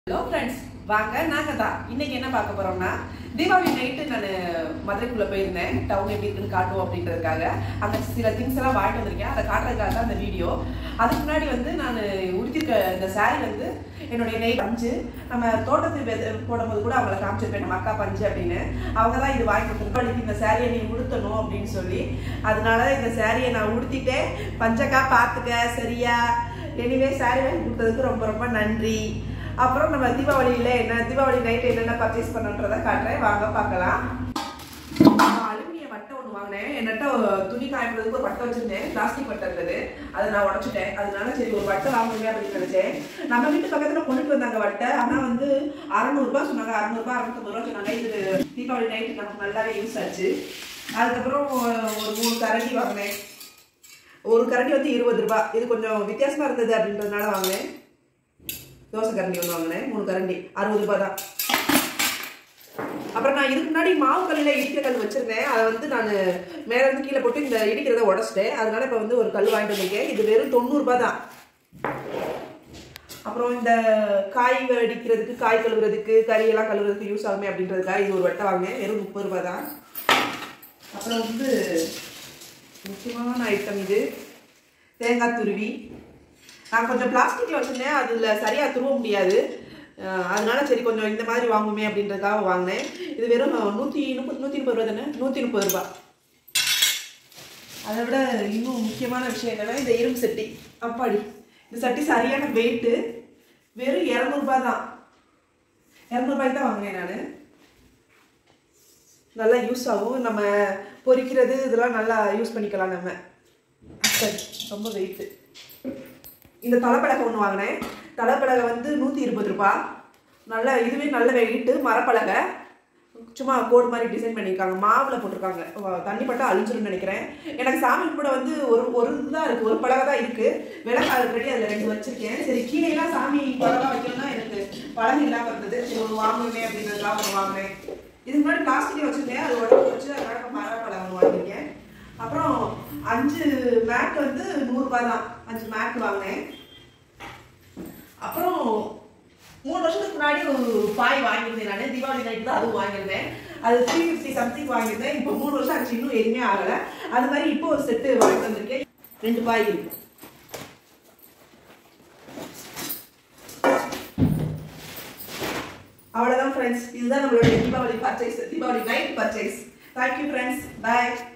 hello friends வாங்க நாங்கள் தான் இன்னைக்கு என்ன பார்க்க போறோம்னா தீபாவளி நைட்டு நான் மதுரைக்குள்ள போயிருந்தேன் டவுன் எப்படி இருக்குன்னு காட்டுவோம் அப்படின்றதுக்காக அங்கே சில திங்ஸ் எல்லாம் வாங்கிட்டு வந்திருக்கேன் அதை காட்டுறதுக்காக தான் அந்த வீடியோ அதுக்கு முன்னாடி வந்து நான் உடுத்திருக்க இந்த saree வந்து என்னுடைய நெய் பஞ்சு நம்ம தோட்டத்து வெத போடும்போது கூட அவங்கள காமிச்சிருப்பேன் நம்ம அக்கா பஞ்சு அப்படின்னு அவங்க தான் இது வாங்கி கொடுத்துருக்கோம் இந்த சாரியை நீ உடுத்தணும் அப்படின்னு சொல்லி அதனால இந்த சாரியை நான் உடுத்திட்டேன் பஞ்சக்கா பார்த்துக்க சரியா எனிவே சாரி வாங்கி கொடுத்ததுக்கு ரொம்ப ரொம்ப நன்றி அப்புறம் நம்ம தீபாவளியில என்ன தீபாவளி நைட் என்னென்ன பர்ச்சேஸ் பண்ணுன்றத காட்டுறேன் வாங்க பார்க்கலாம் அலுமினிய வட்டை ஒன்று வாங்கினேன் என்னட்ட துணி காயப்படுறதுக்கு ஒரு வட்டை வச்சிருந்தேன் பிளாஸ்டிக் வட்டை இருந்தது அதை நான் உடச்சிட்டேன் அதனால சரி ஒரு வட்டை வாங்குங்க அப்படின்னு நினைச்சேன் நம்ம வீட்டு பக்கத்துல கொண்டுட்டு வந்தாங்க வட்டை ஆனா வந்து அறநூறுபா சொன்னாங்க அறநூறுபா அறுநூத்தம்பது ரூபா சொன்னாங்க இது தீபாவளி நைட்டு நமக்கு நல்லாவே யூஸ் ஆச்சு அதுக்கப்புறம் ஒரு மூணு கரண்டி வாங்கினேன் ஒரு கரண்டி வந்து இருபது ரூபாய் இது கொஞ்சம் வித்தியாசமா இருந்தது அப்படின்றதுனால வாங்கினேன் தோசை கரண்டி ஒன்று வாங்கினேன் மூணு கரண்டி அறுபது ரூபாய் தான் அப்புறம் நான் இதுக்கு முன்னாடி மாவு கல்லில் இடிக்கிற கல் வச்சிருந்தேன் அதை வந்து நான் மேல இருந்து கீழே போட்டு இந்த இடிக்கிறத உடச்சிட்டேன் அதனால இப்போ வந்து ஒரு கல் வாங்கிட்டு வந்திருக்கேன் இது வெறும் தொண்ணூறுபா தான் அப்புறம் இந்த காய் அடிக்கிறதுக்கு காய் கழுவுறதுக்கு கறியெல்லாம் கழுவுறதுக்கு யூஸ் ஆகுமே அப்படின்றதுக்காக இது ஒரு வட்டை வாங்கினேன் வெறும் முப்பது ரூபாய் தான் அப்புறம் வந்து முக்கியமான ஐட்டம் இது தேங்காய் துருவி நான் கொஞ்சம் பிளாஸ்டிக்கில் வச்சுருந்தேன் அதில் சரியாக துருவ முடியாது அஹ் அதனால சரி கொஞ்சம் இந்த மாதிரி வாங்குமே அப்படின்றதுக்காக வாங்கினேன் இது வெறும் நூற்றி முப்பது நூற்றி முப்பது ரூபா தானே நூற்றி முப்பது ரூபா அதை விட இன்னும் முக்கியமான விஷயம் என்னன்னா இந்த இரும்பு சட்டி அப்பாடி இந்த சட்டி சரியான வெயிட்டு வெறும் இரநூறுபா தான் இரநூறுபாய்க்கு தான் வாங்கினேன் நான் நல்லா யூஸ் ஆகும் நம்ம பொரிக்கிறது இதெல்லாம் நல்லா யூஸ் பண்ணிக்கலாம் நம்ம சரி ரொம்ப வெயிட்டு இந்த தலைப்பலகை ஒன்று வாங்கினேன் தலைப்பலகை வந்து நூற்றி இருபது ரூபா நல்ல இதுவே நல்ல வெயிட்டு மரப்பலகை சும்மா கோடு மாதிரி டிசைன் பண்ணியிருக்காங்க மாவில் போட்டிருக்காங்க வ- தண்ணி பட்டா அழிஞ்சிரும்னு நினைக்கிறேன் எனக்கு சாமி கூட வந்து ஒரு ஒரு இதுதான் இருக்குது ஒரு பலகை தான் இருக்குது விளக்கு ஆல்ரெடி அதில் ரெண்டு வச்சிருக்கேன் சரி கீழேலாம் சாமி பலகை வைக்கணும்னா எனக்கு பலகை இல்லாமல் இருந்தது சரி ஒரு வாங்குவேன் அப்படின்றதுக்காக ஒன்று வாங்கினேன் இதுக்கு முன்னாடி பிளாஸ்டிக் வச்சிருந்தேன் அது உடம்பு வச்சு அதனால இப்ப மரப்பலகை ஒன்று வாங்கியிருக்கேன் அப்புறம் அஞ்சு மேட் வந்து நூறுரூபா தான் அஞ்சு மேட் வாங்கினேன் அப்புறம் மூணு வருஷத்துக்கு முன்னாடி ஒரு பாய் வாங்கியிருந்தேன் நான் தீபாவளி நைட்டு தான் அதுவும் வாங்கியிருந்தேன் அது த்ரீ ஃபிஃப்டி சம்திங் வாங்கியிருந்தேன் இப்போ மூணு வருஷம் ஆச்சு இன்னும் எதுவுமே ஆகலை அது மாதிரி இப்போ ஒரு செட்டு வாங்கிட்டு வந்திருக்கேன் ரெண்டு பாய் இருக்கு அவ்வளோதான் ஃப்ரெண்ட்ஸ் இதுதான் நம்மளுடைய Deepavali purchase Deepavali night purchase thank you friends பாய்